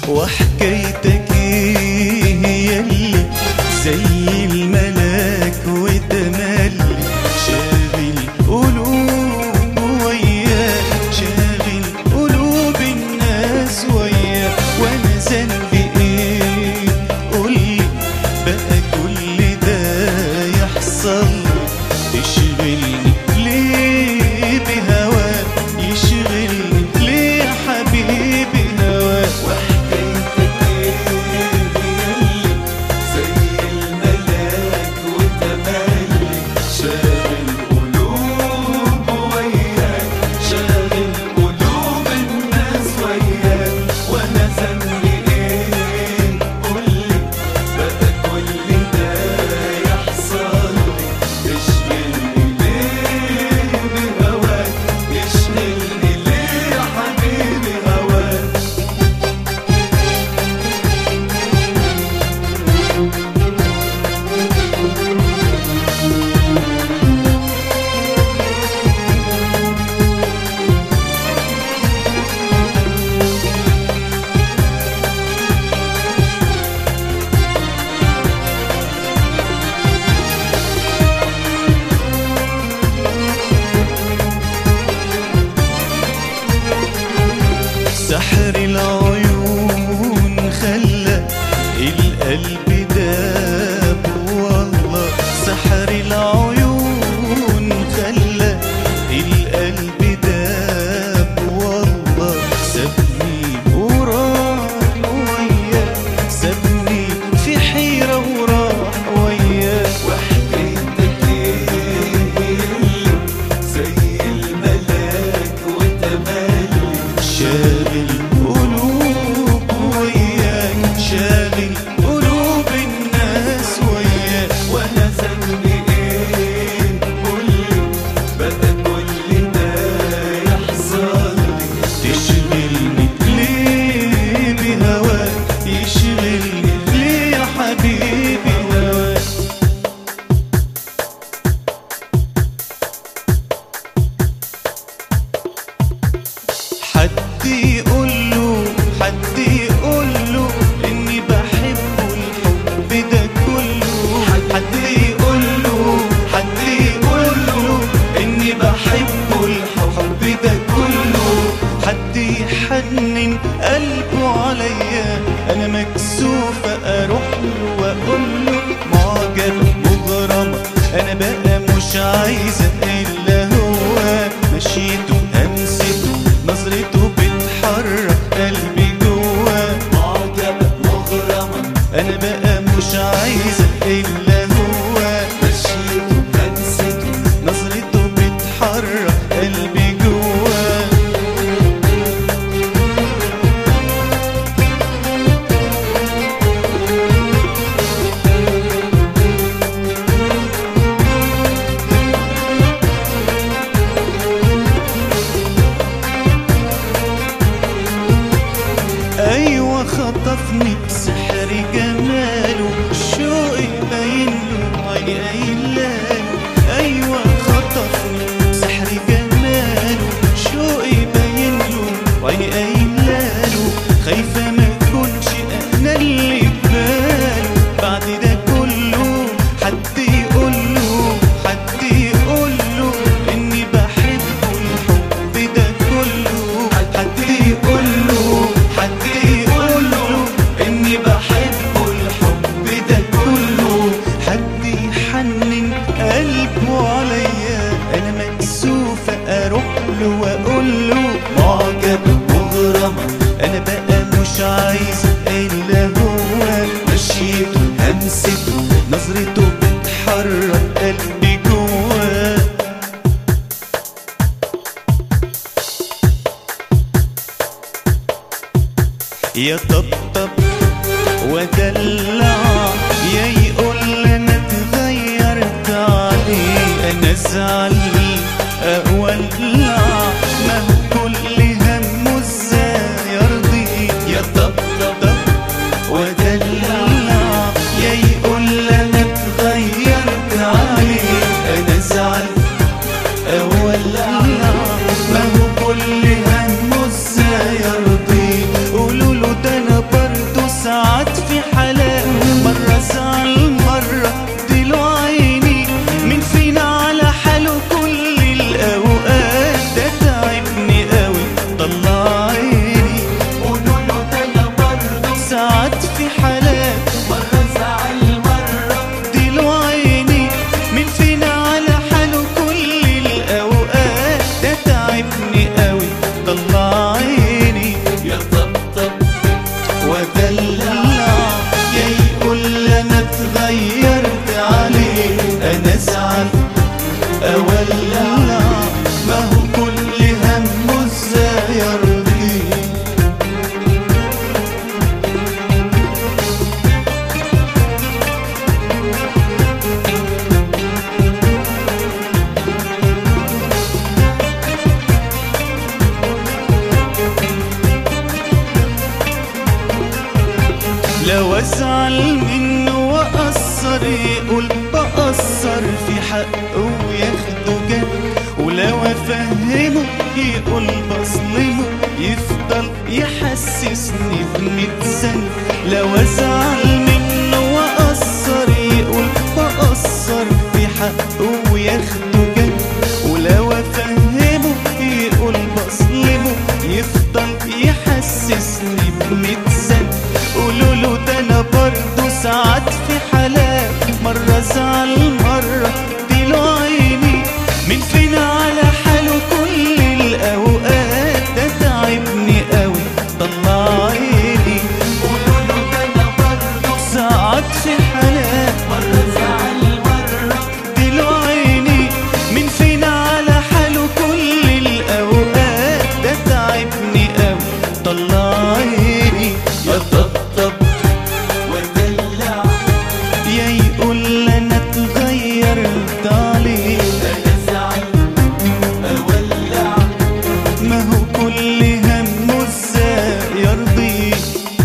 وحكايتك ايه يلي زي الملاك وتملي شاغل قلوب وياك شاغل قلوب الناس وياك وانا ذنبي ايه قولي بقى كل ده يحصل تشغلني ليه بهواك يشغلني ليه يا حبيبي هواك وحكايتك ايه يلي زي الملاك وتملي شاغل قلوب وياك شاغل قلوب الناس وياك وانا ذنبي ايه قولي بقى كل ده يحصل لي تشغلني ليه بهواك يشغلني ليه يا حبيبي هواك سحر العيون خلى القلب داب والله سحر العيون خلى القلب داب والله سابني وراح وياه سابني في حيرة وراح وياه وحكايتك ايه زي الملاك وتملي شاغل قلوب وياك شاغل قلوب الناس وياك وانا ذنبي ايه قولي بقى كل ده يحصل لي تشغلني ليه بهواك يشغلني ليه يا حبيبي هواك حد يقول له حد يقول له اني بحبه الحب ده كله حد يقول له حد يقول له اني بحبه الحب ده كله حد يحنن قلبه عليا انا مكسوفه اروح له واقول له معجب مغرم انا بقى مش عايزه الا هو مشيته همسته نظرته بتحرك قلبي جواه معجب مغرمة انا بقى مش عايزه الا هو مشيته هنسته نظرته بتحرك قلبي جواه ايوه خطفني بسحر جماله شوقي باين له عيني قايلاله ايوه خطفني بسحر جماله شوقي باين له وعيني قايلاله خايفه ما اكونش انا اللي بباله بعد ده كله حد يقول له حد يقول له اني بحبه الحب ده كله حد يقول له حد يقول له اني بحبه الحب ده كله حد يحنن قلبه عليا انا مكسوفه اروح له واقول له معجب مغرمه انا بقى مش عايز الا هو مشيته همسته نظرته بتحرك قلبي جواه يا طبطب ودلع يا يقول انا اتغيرت عليه انا ازعل اولع ما هو كل همه ازاي يرضيه يا طبطب ودلع يا يقول انا اتغيرت عليه انا ازعل اولع ما هو كل همه ازاي يرضيه قولوا له ده انا مدلع ما هو كل همه ازاي يرضيه لو ازعل منه واقصر يقول بقصر في حقه وياخده جد ولو افهمه يقول بظلمه يفضل يحسسني بميت سنة لو ازعل منه واقصر يقول بقصر في حقه وياخده جد ولو افهمه يقول بظلمه يفضل يحسسني بميت سنة قولوا له ده انا برضه ساعات في حالات مرة ازعل مرة اديله عيني من فينا على حاله كل الاوقات ده تعبني قوي طلع عيني قولوا له ده انا برضه ساعات في حالات مرة زعل مرة اديله عيني من فينا على حاله كل الاوقات ده تعبني قوي طلع عيني يا طبطب ودلع يا يقول انا اتغيرت عليه انا زعل اولع ما هو كل همه ازاي يرضيه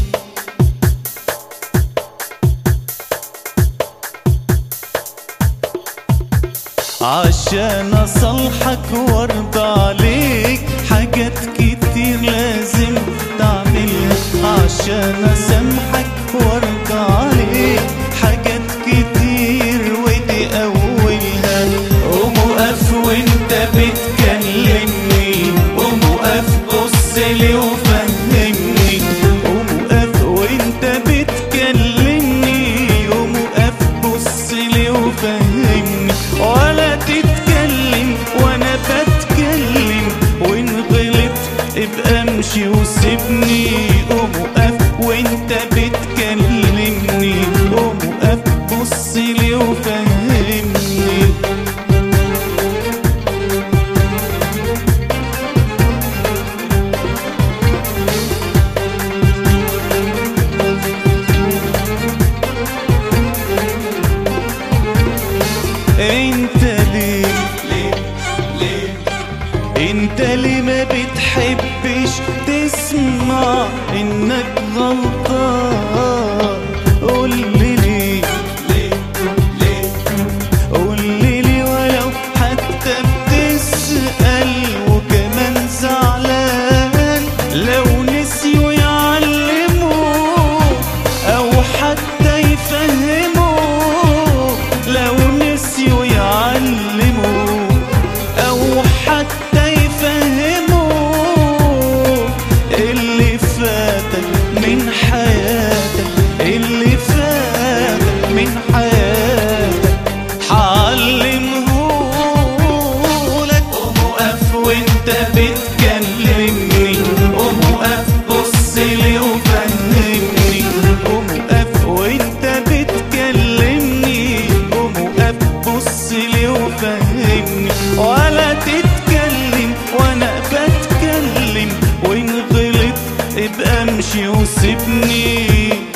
عشان اصلحك وارضى عليك حاجات كتير لازم تعملها عشان اسامحك وارضى عليك حاجات كتير ودي اولها قوم وقف وانت بتكلمني قوم وقف بص لي وفهمني قوم وقف وانت بتكلمني قوم وقف بص لي وفهمني ولا تتكلم وانا بتكلم وان غلط ابقى امشي وسيبني قوم وقف وانت بتكلمني قوم وقف بص لي وفهمني انت ليه ليه ليه انت ليه ما بتحبش تسمع انك غلطان قول لي ليه ليه ليه قول لي ليه ولو حتى بتسأل وكمان زعلان لو نسيوا يعلموا او حتى يفهموا لو نسيوا يعلموا او حتى يفهموا اللي فاتك من حياتك اللي فاتك من حياتك حعلمهولك قوم وقف وانت بتكلمني قوم وقف بص لي وفهمني قوم وقف وانت بتكلمني قوم وقف بص لي وفهمني ولا تتكلم وانا بتكلم وان غلط ابقى امشي وسيبني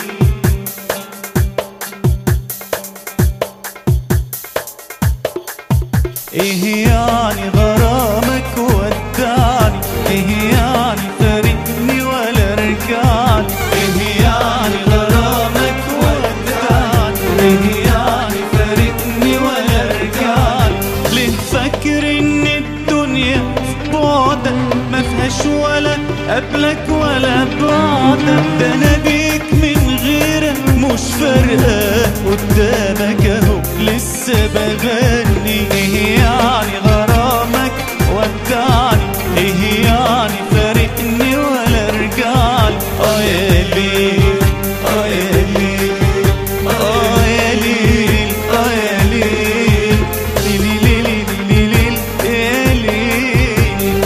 ايه يعني غرامك ودعني ايه يعني فارقني ولا رجعني ايه يعني غرامك ودعني ايه يعني فارقني ولا رجعني ليه فاكر ان الدنيا في بعدك ما فيهاش ولا قبلك ولا بعدك ده انا بيك من غيرك مش فارقه قدامك اهو لسه بغني ايه يعني غرامك ودعني ايه يعني فارقني ولا رجعني اه يا ليل اه يا ليل اه يا ليل اه يا ليل ليل ليل ليل ليل يا ليل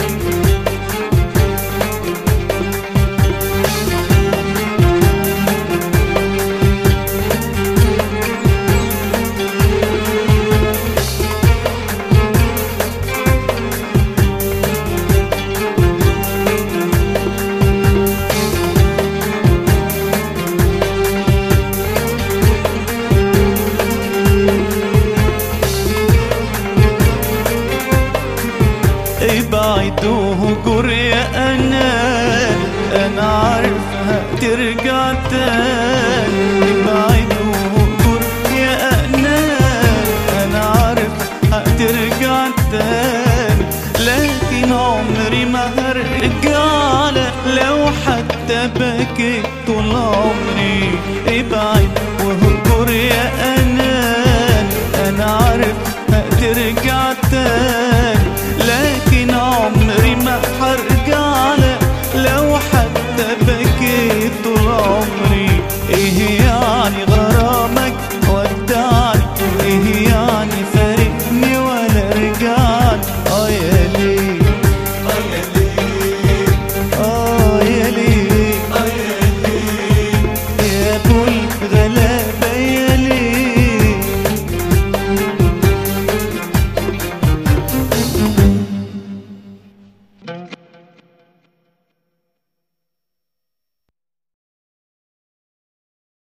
ابعد وهجر يا انا انا عارفها ترجع تاني ابعد وهجر يا انا انا عارف هترجع تاني لكن عمري ما هرجع لك لو حتى بكيت طول عمري ابعد